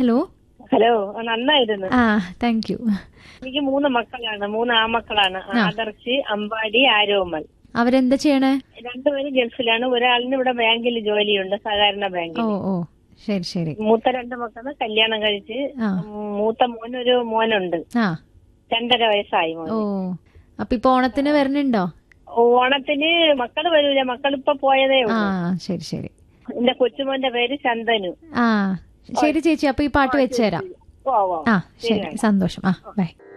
hello hello ആ, നന്നായിരുന്നു ആ താങ്ക് യു എനിക്ക് മൂന്ന് മക്കളാണ് മൂന്ന് ആമക്കളാണ് ആദർശ് അമ്പാടി ആരോമൽ അവരെന്താ ചെയ്യണേ രണ്ടുപേരും ഗൾഫിലാണ് ഒരാളിന് ഇവിടെ ബാങ്കിൽ ജോലിയുണ്ട് സഹകരണ ബാങ്കിൽ ഓ ഓ ശരി ശരി മൂത്ത രണ്ട് മക്കള് കല്യാണം കഴിച്ച് ആ ഉം, മൂത്ത മോനൊരു മോനുണ്ട് ആ രണ്ടര വയസ്സായി മോൻ ഓ അപ്പൊ ഇപ്പൊ ഓണത്തിന് വരുന്നുണ്ടോ ഓണത്തിന് മക്കള് വരൂല മക്കളിപ്പൊ പോയതേ ആ ഉള്ളൂ ശരി ശരി എന്റെ കൊച്ചുമോന്റെ പേര് ചന്ദനു ആ ശരി ചേച്ചി അപ്പൊ ഈ പാട്ട് വെച്ചുതരാം ഓ ഓ ആ ശരി സന്തോഷം ആ ബൈ